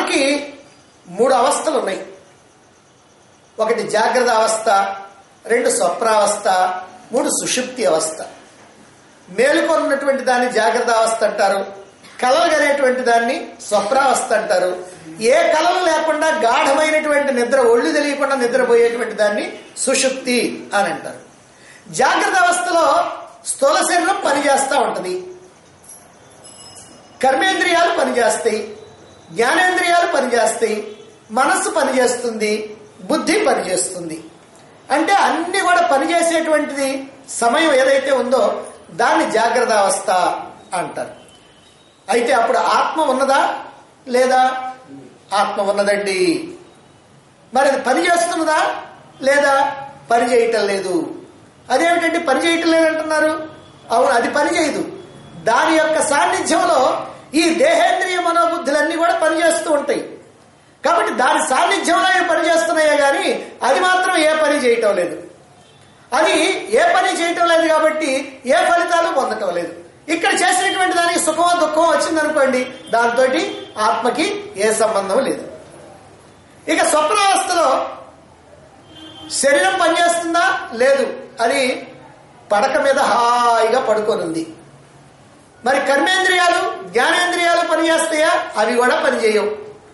ఆత్మకి మూడు అవస్థలు ఉన్నాయి ఒకటి జాగ్రత్త అవస్థ రెండు స్వప్నావస్థ మూడు సుషుప్తి అవస్థ మేలుకొన్నటువంటి దాన్ని జాగ్రత్త అవస్థ అంటారు కలలు కనేటువంటి దాన్ని స్వప్నావస్థ అంటారు ఏ కలలు లేకుండా గాఢమైనటువంటి నిద్ర ఒళ్ళు తెలియకుండా నిద్రపోయేటువంటి దాన్ని సుషుప్తి అని అంటారు జాగ్రత్త అవస్థలో స్థూల శరీరం పనిచేస్తూ ఉంటుంది కర్మేంద్రియాలు పనిచేస్తాయి జ్ఞానేంద్రియాలు పనిచేస్తాయి మనస్సు పనిచేస్తుంది బుద్ధి పనిచేస్తుంది అంటే అన్ని కూడా పనిచేసేటువంటిది సమయం ఏదైతే ఉందో దాన్ని జాగ్రత్త అవస్థ అంటారు అయితే అప్పుడు ఆత్మ ఉన్నదా లేదా ఆత్మ ఉన్నదండి మరి అది పని చేస్తున్నదా లేదా పని చేయటం లేదు అదేమిటంటే పని చేయటం లేదంటున్నారు అవును అది పని చేయదు దాని యొక్క సాన్నిధ్యంలో ఈ దేహేంద్రియ మనోబుద్ధులన్నీ కూడా పనిచేస్తూ ఉంటాయి కాబట్టి దాని సాన్నిధ్యంలో ఇవి పనిచేస్తున్నాయే కానీ అది మాత్రం ఏ పని చేయటం లేదు అది ఏ పని చేయటం లేదు కాబట్టి ఏ ఫలితాలు పొందటం లేదు ఇక్కడ చేసినటువంటి దానికి సుఖమో దుఃఖమో వచ్చిందనుకోండి దాంతో ఆత్మకి ఏ సంబంధం లేదు ఇక స్వప్నావస్థలో శరీరం పనిచేస్తుందా లేదు అది పడక మీద హాయిగా పడుకొని ఉంది మరి కర్మేంద్రియాలు జ్ఞానేంద్రియాలు పనిచేస్తాయా అవి కూడా పనిచేయవు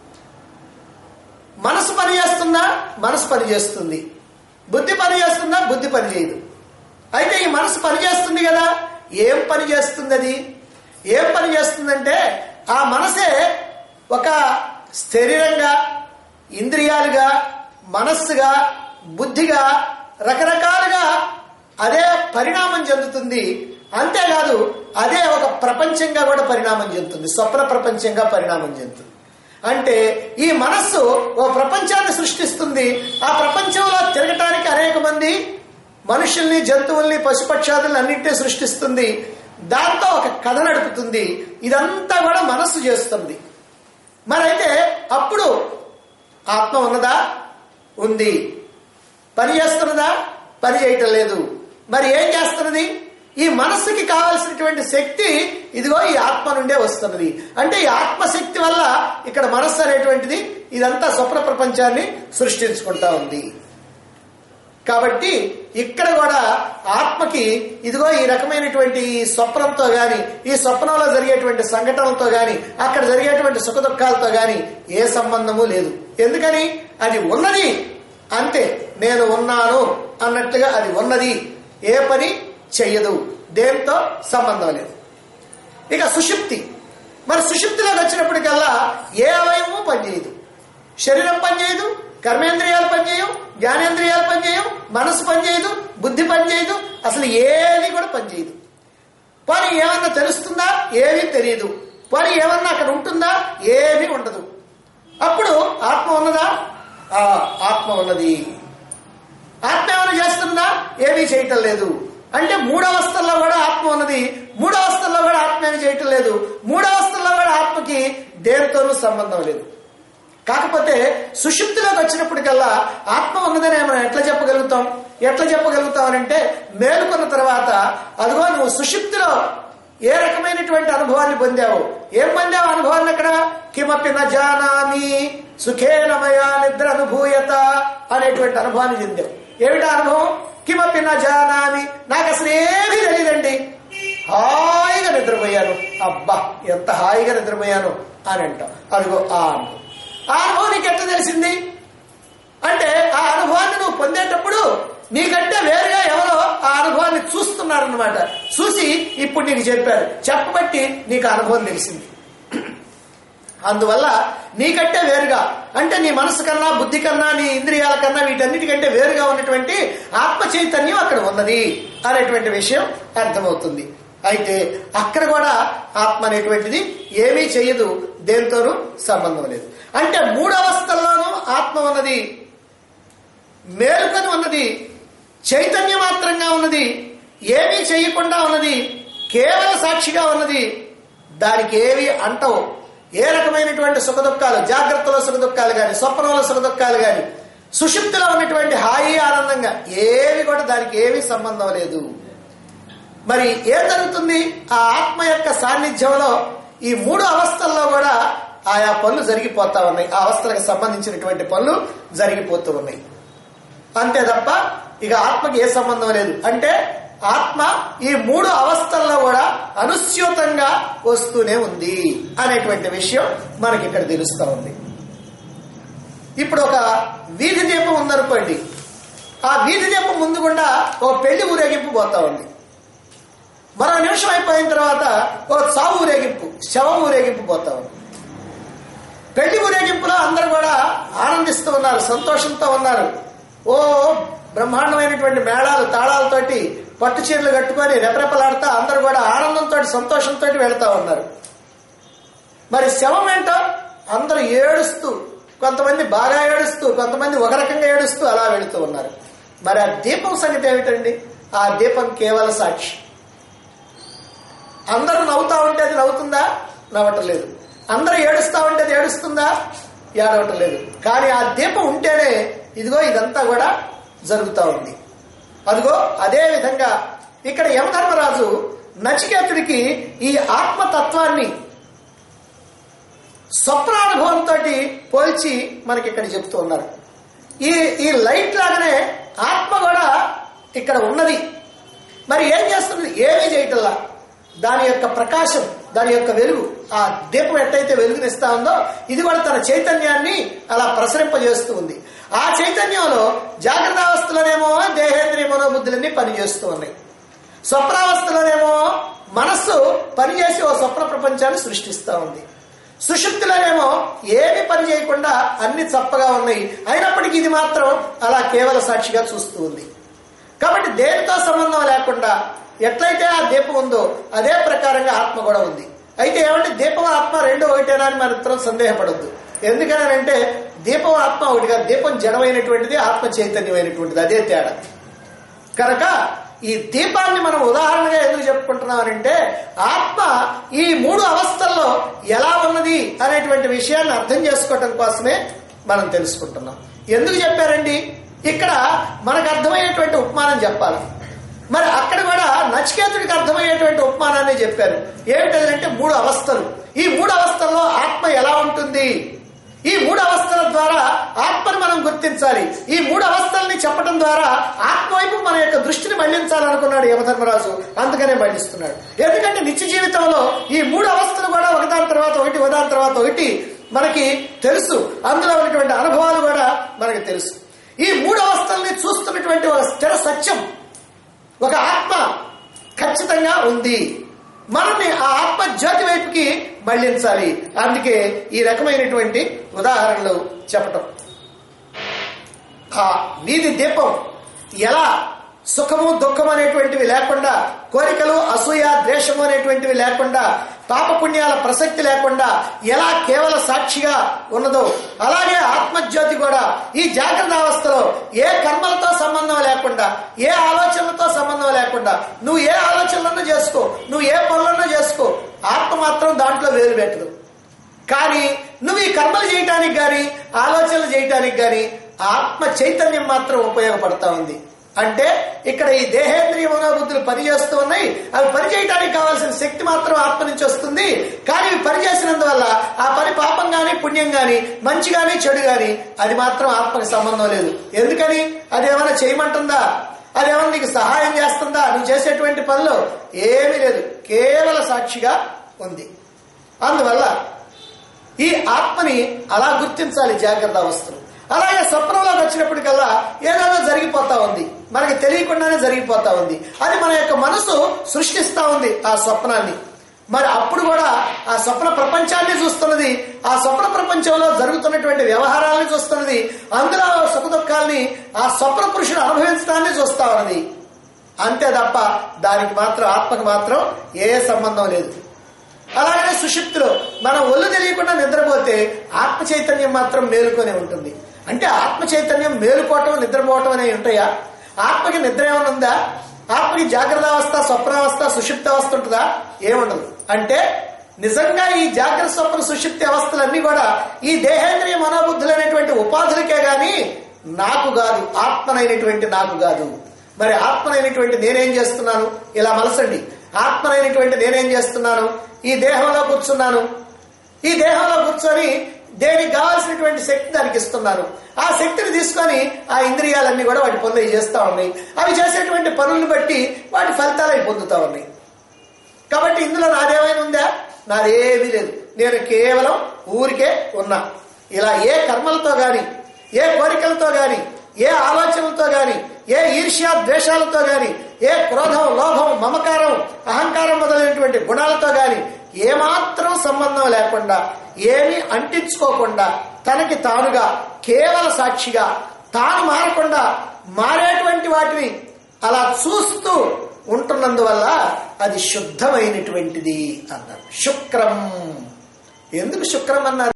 మనసు పనిచేస్తుందా మనసు పనిచేస్తుంది బుద్ధి పనిచేస్తుందా బుద్ధి పనిచేయదు అయితే ఈ మనసు పనిచేస్తుంది కదా ఏం పని చేస్తుంది అది ఏం పని చేస్తుందంటే ఆ మనసే ఒక శరీరంగా ఇంద్రియాలుగా మనస్సుగా బుద్ధిగా రకరకాలుగా అదే పరిణామం చెందుతుంది అంతేకాదు అదే ఒక ప్రపంచంగా కూడా పరిణామం చెందుతుంది స్వప్న ప్రపంచంగా పరిణామం చెందుతుంది అంటే ఈ మనస్సు ఓ ప్రపంచాన్ని సృష్టిస్తుంది ఆ ప్రపంచంలో తిరగటానికి అనేక మంది మనుషుల్ని జంతువుల్ని పశుపక్షాదుల్ని అన్నింటినీ సృష్టిస్తుంది దాంతో ఒక కథ నడుపుతుంది ఇదంతా కూడా మనస్సు చేస్తుంది మరైతే అప్పుడు ఆత్మ ఉన్నదా ఉంది పని చేస్తున్నదా పని చేయటం లేదు మరి ఏం చేస్తున్నది ఈ మనస్సుకి కావలసినటువంటి శక్తి ఇదిగో ఈ ఆత్మ నుండే వస్తున్నది అంటే ఈ ఆత్మశక్తి వల్ల ఇక్కడ మనస్సు అనేటువంటిది ఇదంతా స్వప్న ప్రపంచాన్ని సృష్టించుకుంటా ఉంది కాబట్టి ఇక్కడ కూడా ఆత్మకి ఇదిగో ఈ రకమైనటువంటి ఈ స్వప్నంతో గాని ఈ స్వప్నంలో జరిగేటువంటి సంఘటనలతో గాని అక్కడ జరిగేటువంటి సుఖ దుఃఖాలతో గాని ఏ సంబంధము లేదు ఎందుకని అది ఉన్నది అంతే నేను ఉన్నాను అన్నట్టుగా అది ఉన్నది ఏ పని చెయ్యదు దేంతో సంబంధం లేదు ఇక సుషుప్తి మరి సుషుప్తిలోకి వచ్చినప్పటికల్లా ఏ అవయవము పనిచేయదు శరీరం పనిచేయదు కర్మేంద్రియాలు పనిచేయవు జ్ఞానేంద్రియాలు పనిచేయవు మనసు పనిచేయదు బుద్ధి పనిచేయదు అసలు ఏది కూడా పనిచేయదు పని ఏమన్నా తెలుస్తుందా ఏమీ తెలియదు పని ఏమన్నా అక్కడ ఉంటుందా ఏమీ ఉండదు అప్పుడు ఆత్మ ఉన్నదా ఆ, ఆత్మ ఉన్నది ఆత్మ ఏమైనా చేస్తుందా ఏమీ చేయటం లేదు అంటే మూడవస్థల్లో కూడా ఆత్మ ఉన్నది మూడవస్థల్లో కూడా ఆత్మ ఏమీ చేయటం లేదు మూడవస్థల్లో కూడా ఆత్మకి దేనితోనూ సంబంధం లేదు కాకపోతే సుషుప్తిలోకి వచ్చినప్పటికల్లా ఆత్మ ఉన్నదని మనం ఎట్లా చెప్పగలుగుతాం ఎట్లా చెప్పగలుగుతాం అని అంటే మేలుకున్న తర్వాత అదిగో నువ్వు సుషుప్తిలో ఏ రకమైనటువంటి అనుభవాన్ని పొందావు ఏం పొందావు అనుభవాన్ని అక్కడ కిమపి న జానామి సుఖేనమయా నిద్ర అనుభూయత అనేటువంటి అనుభవాన్ని చెందావు ఏమిటా అనుభవం కిమపి న జానామి నాకు అసలు ఏమీ తెలియదండి హాయిగా నిద్రపోయాను అబ్బా ఎంత హాయిగా నిద్రపోయాను అని అంటాం అదిగో ఆ అనుభవం ఆ అనుభవం నీకు ఎట్లా తెలిసింది అంటే ఆ అనుభవాన్ని నువ్వు పొందేటప్పుడు నీకంటే వేరుగా ఎవరో ఆ అనుభవాన్ని చూస్తున్నారన్నమాట చూసి ఇప్పుడు నీకు చెప్పారు చెప్పబట్టి నీకు ఆ అనుభవం తెలిసింది అందువల్ల నీకంటే వేరుగా అంటే నీ మనసు కన్నా బుద్ధి కన్నా నీ ఇంద్రియాల కన్నా వీటన్నిటికంటే వేరుగా ఉన్నటువంటి ఆత్మ చైతన్యం అక్కడ ఉన్నది అనేటువంటి విషయం అర్థమవుతుంది అయితే అక్కడ కూడా ఆత్మ అనేటువంటిది ఏమీ చెయ్యదు దేంతోనూ సంబంధం లేదు అంటే మూడు అవస్థల్లోనూ ఆత్మ ఉన్నది మేలుకొని ఉన్నది చైతన్య మాత్రంగా ఉన్నది ఏమీ చేయకుండా ఉన్నది కేవల సాక్షిగా ఉన్నది దానికి ఏవి అంటవు ఏ రకమైనటువంటి సుఖ దుఃఖాలు జాగ్రత్తలో సుఖ దుఃఖాలు కానీ స్వప్నంలో సుఖ దుఃఖాలు కానీ సుషుప్తిలో ఉన్నటువంటి హాయి ఆనందంగా ఏవి కూడా దానికి ఏమీ సంబంధం లేదు మరి ఏం జరుగుతుంది ఆ ఆత్మ యొక్క సాన్నిధ్యంలో ఈ మూడు అవస్థల్లో కూడా ఆయా పనులు జరిగిపోతా ఉన్నాయి ఆ అవస్థలకు సంబంధించినటువంటి పనులు జరిగిపోతూ ఉన్నాయి అంతే తప్ప ఇక ఆత్మకి ఏ సంబంధం లేదు అంటే ఆత్మ ఈ మూడు అవస్థల్లో కూడా అనుస్యూతంగా వస్తూనే ఉంది అనేటువంటి విషయం మనకి ఇక్కడ తెలుస్తా ఉంది ఇప్పుడు ఒక వీధి దీపం ఉందనుకోండి ఆ వీధి దీపం ముందు గుండా ఒక పెళ్లి ఊరేగింపు పోతా ఉంది మరో నిమిషం అయిపోయిన తర్వాత ఒక చావు ఊరేగింపు శవం ఊరేగింపు పోతా ఉంది పెళ్లి ఊరేగింపులో అందరూ కూడా ఆనందిస్తూ ఉన్నారు సంతోషంతో ఉన్నారు ఓ బ్రహ్మాండమైనటువంటి మేళాలు తాళాలతోటి పట్టు చీరలు కట్టుకొని రెపరెపలాడుతా అందరూ కూడా ఆనందంతో సంతోషంతో వెళ్తా ఉన్నారు మరి శవం ఏంటో అందరూ ఏడుస్తూ కొంతమంది బాగా ఏడుస్తూ కొంతమంది ఒక రకంగా ఏడుస్తూ అలా వెళుతూ ఉన్నారు మరి ఆ దీపం సంగతి ఏమిటండి ఆ దీపం కేవల సాక్షి అందరూ నవ్వుతా ఉంటే అది నవ్వుతుందా నవ్వటం లేదు అందరూ ఏడుస్తా ఉంటే అది ఏడుస్తుందా ఏడవటం లేదు కానీ ఆ దీపం ఉంటేనే ఇదిగో ఇదంతా కూడా జరుగుతూ ఉంది అదిగో అదే విధంగా ఇక్కడ యమధర్మరాజు నచికేతుడికి ఈ ఆత్మతత్వాన్ని స్వప్నానుభవంతో పోల్చి మనకి ఇక్కడ చెప్తూ ఉన్నారు ఈ ఈ లైట్ లాగానే ఆత్మ కూడా ఇక్కడ ఉన్నది మరి ఏం చేస్తుంది ఏమీ చేయటల్లా దాని యొక్క ప్రకాశం దాని యొక్క వెలుగు ఆ దీపం ఎట్టయితే వెలుగునిస్తా ఉందో ఇది కూడా తన చైతన్యాన్ని అలా ప్రసరింపజేస్తూ ఉంది ఆ చైతన్యంలో జాగ్రత్త అవస్థలోనేమో దేహేంద్రియ మనోబుద్ధులన్నీ పనిచేస్తూ ఉన్నాయి స్వప్నావస్థలోనేమో మనస్సు పనిచేసి ఓ స్వప్న ప్రపంచాన్ని సృష్టిస్తూ ఉంది సుషుప్తిలోనేమో ఏమి పని చేయకుండా అన్ని చప్పగా ఉన్నాయి అయినప్పటికీ ఇది మాత్రం అలా కేవల సాక్షిగా చూస్తూ ఉంది కాబట్టి దేనితో సంబంధం లేకుండా ఎట్లయితే ఆ దీపం ఉందో అదే ప్రకారంగా ఆత్మ కూడా ఉంది అయితే ఏమంటే దీపం ఆత్మ రెండు ఒకటేనా అని మన ఇద్దరం సందేహపడద్దు ఎందుకనంటే దీపం ఆత్మ ఒకటి కాదు దీపం జడమైనటువంటిది ఆత్మ చైతన్యమైనటువంటిది అదే తేడా కనుక ఈ దీపాన్ని మనం ఉదాహరణగా ఎందుకు చెప్పుకుంటున్నామనంటే ఆత్మ ఈ మూడు అవస్థల్లో ఎలా ఉన్నది అనేటువంటి విషయాన్ని అర్థం చేసుకోవటం కోసమే మనం తెలుసుకుంటున్నాం ఎందుకు చెప్పారండి ఇక్కడ మనకు అర్థమయ్యేటువంటి ఉపమానం చెప్పాలి మరి అక్కడ కూడా నచికేతుడికి అర్థమయ్యేటువంటి ఉపమానాన్ని చెప్పారు ఏమిటంటే మూడు అవస్థలు ఈ మూడు అవస్థల్లో ఆత్మ ఎలా ఉంటుంది ఈ మూడు అవస్థల ద్వారా ఆత్మను మనం గుర్తించాలి ఈ మూడు అవస్థల్ని చెప్పడం ద్వారా ఆత్మ వైపు మన యొక్క దృష్టిని మళ్లించాలనుకున్నాడు యమధర్మరాజు అందుకనే మళ్లిస్తున్నాడు ఎందుకంటే నిత్య జీవితంలో ఈ మూడు అవస్థలు కూడా ఒకదాని తర్వాత ఒకటి ఒకదాని తర్వాత ఒకటి మనకి తెలుసు అందులో ఉన్నటువంటి అనుభవాలు కూడా మనకి తెలుసు ఈ మూడు అవస్థల్ని చూస్తున్నటువంటి ఒక స్థిర సత్యం ఒక ఆత్మ ఖచ్చితంగా ఉంది మనల్ని ఆ ఆత్మ జ్యోతి వైపుకి మళ్లించాలి అందుకే ఈ రకమైనటువంటి ఉదాహరణలు చెప్పటం ఆ వీధి దీపం ఎలా సుఖము దుఃఖము అనేటువంటివి లేకుండా కోరికలు అసూయ ద్వేషము అనేటువంటివి లేకుండా పాపపుణ్యాల ప్రసక్తి లేకుండా ఎలా కేవల సాక్షిగా ఉన్నదో అలాగే ఆత్మజ్యోతి కూడా ఈ జాగ్రత్త అవస్థలో ఏ కర్మలతో సంబంధం లేకుండా ఏ ఆలోచనలతో సంబంధం లేకుండా నువ్వు ఏ ఆలోచనలను చేసుకో నువ్వు ఏ పనులను చేసుకో ఆత్మ మాత్రం దాంట్లో వేలు పెట్టదు కానీ నువ్వు ఈ కర్మలు చేయటానికి గాని ఆలోచనలు చేయటానికి గాని ఆత్మ చైతన్యం మాత్రం ఉపయోగపడతా ఉంది అంటే ఇక్కడ ఈ దేహేంద్రియ మనోబుద్ధులు పనిచేస్తూ ఉన్నాయి అవి పనిచేయడానికి కావాల్సిన శక్తి మాత్రం ఆత్మ నుంచి వస్తుంది కానీ ఇవి పనిచేసినందువల్ల ఆ పని పాపం గాని పుణ్యం గాని మంచి గాని చెడు గాని అది మాత్రం ఆత్మకి సంబంధం లేదు ఎందుకని అది ఏమైనా చేయమంటుందా అదేమన్నా నీకు సహాయం చేస్తుందా నువ్వు చేసేటువంటి పనులు ఏమీ లేదు కేవల సాక్షిగా ఉంది అందువల్ల ఈ ఆత్మని అలా గుర్తించాలి జాగ్రత్త అవస్థలు అలాగే స్వప్నంలోకి వచ్చినప్పటికల్లా ఏదైనా జరిగిపోతా ఉంది మనకి తెలియకుండానే జరిగిపోతా ఉంది అది మన యొక్క మనసు సృష్టిస్తా ఉంది ఆ స్వప్నాన్ని మరి అప్పుడు కూడా ఆ స్వప్న ప్రపంచాన్ని చూస్తున్నది ఆ స్వప్న ప్రపంచంలో జరుగుతున్నటువంటి వ్యవహారాలను చూస్తున్నది అందులో సుఖ దుఃఖాల్ని ఆ స్వప్న పురుషుడు అనుభవించడాన్ని చూస్తా ఉన్నది అంతే తప్ప దానికి మాత్రం ఆత్మకు మాత్రం ఏ సంబంధం లేదు అలాగే సుషుప్తిలో మనం ఒళ్ళు తెలియకుండా నిద్రపోతే ఆత్మ చైతన్యం మాత్రం మేలుకొనే ఉంటుంది అంటే ఆత్మ చైతన్యం మేలుకోవటం నిద్రపోవటం అనేవి ఉంటాయా ఆత్మకి నిద్ర ఏమైనా ఉందా ఆత్మకి జాగ్రత్త అవస్థ స్వప్నావస్థ సుషుప్తి అవస్థ ఉంటుందా ఏముండదు అంటే నిజంగా ఈ జాగ్రత్త స్వప్న సుషుప్తి అవస్థలన్నీ కూడా ఈ దేహేంద్రియ మనోబుద్ధులు అనేటువంటి ఉపాధులకే గాని నాకు కాదు ఆత్మనైనటువంటి నాకు కాదు మరి ఆత్మనైనటువంటి నేనేం చేస్తున్నాను ఇలా మలసండి ఆత్మనైనటువంటి నేనేం చేస్తున్నాను ఈ దేహంలో కూర్చున్నాను ఈ దేహంలో కూర్చొని దేనికి కావాల్సినటువంటి శక్తి దానికి ఇస్తున్నారు ఆ శక్తిని తీసుకొని ఆ ఇంద్రియాలన్నీ కూడా వాటి పనులు అవి చేస్తూ ఉన్నాయి అవి చేసేటువంటి పనులను బట్టి వాటి ఫలితాలు అవి పొందుతా ఉన్నాయి కాబట్టి ఇందులో నాదేమైనా ఉందా నాదేమీ లేదు నేను కేవలం ఊరికే ఉన్నా ఇలా ఏ కర్మలతో గాని ఏ కోరికలతో గాని ఏ ఆలోచనలతో గాని ఏ ఈర్ష్యా ద్వేషాలతో గాని ఏ క్రోధం లోభం మమకారం అహంకారం మొదలైనటువంటి గుణాలతో గాని ఏమాత్రం సంబంధం లేకుండా ఏమీ అంటించుకోకుండా తనకి తానుగా కేవల సాక్షిగా తాను మారకుండా మారేటువంటి వాటిని అలా చూస్తూ ఉంటున్నందువల్ల అది శుద్ధమైనటువంటిది అన్నారు శుక్రం ఎందుకు శుక్రం అన్నారు